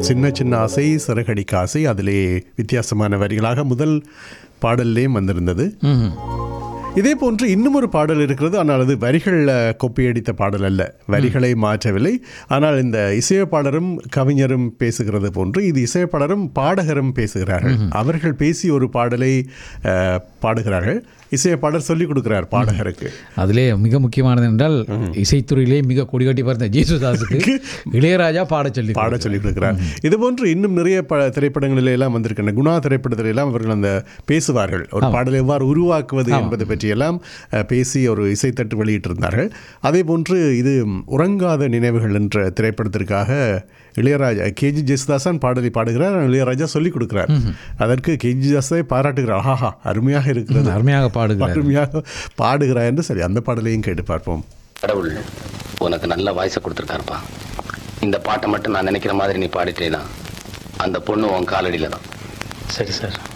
சின்ன சின்ன ஆசை சிறகடிக்க ஆசை அதிலே வித்தியாசமான வரிகளாக முதல் பாடல்லையும் வந்திருந்தது ம்ஹும். இதே போன்று இன்னும் ஒரு பாடல் இருக்கிறது ஆனால் அது வரிகளில் கொப்பியடித்த பாடல் அல்ல வரிகளை மாற்றவில்லை ஆனால் இந்த இசையப்பாளரும் கவிஞரும் பேசுகிறது போன்று இது இசையப்பாளரும் பாடகரும் பேசுகிறார்கள் அவர்கள் பேசி ஒரு பாடலை அஹ், பாடுகிறார்கள் இசையப்பாளர் சொல்லிக் கொடுக்கிறார் பாடகருக்கு அதிலே மிக முக்கியமானது என்றால் இசைத்துறையிலே மிக கொடிகட்டி பார்த்த ஜேசுதாஸுக்கு இளையராஜா பாடச் சொல்லி பாட சொல்லிக் கொடுக்கிறார் இது போன்று இன்னும் நிறைய ப திரைப்படங்களில் எல்லாம் வந்திருக்கின்றன குணா திரைப்படத்தில் எல்லாம் அவர்கள் அந்த பேசுவார்கள் ஒரு பாடலை எவ்வாறு உருவாக்குவது என்பது பற்றியெல்லாம் அஹ், பேசி ஒரு இசைத்தட்டு வெளியிட்டிருந்தார்கள் அதே போன்று இது உறங்காத நினைவுகள் என்ற திரைப்படத்திற்காக இளையராஜா கேஜி ஜெயசுதாசன் பாடலை பாடுகிறார் இளையராஜா சொல்லிக் கொடுக்கிறார் அதற்கு கேஜி ஜெயசுதாஸை பாராட்டுகிறார் ஆஹா அருமையாக இருக்கிறது அருமையாக பாடுகிறார் அருமையாக பாடுகிறார் என்று சரி அந்த பாடலையும் கேட்டு பார்ப்போம் கடவுள் உனக்கு நல்ல வாய்ஸை கொடுத்துருக்காருப்பா இந்த பாட்டை மட்டும் நான் நினைக்கிற மாதிரி நீ பாடிட்டேனா அந்த பொண்ணு உன் காலடியில் தான் சரி சார்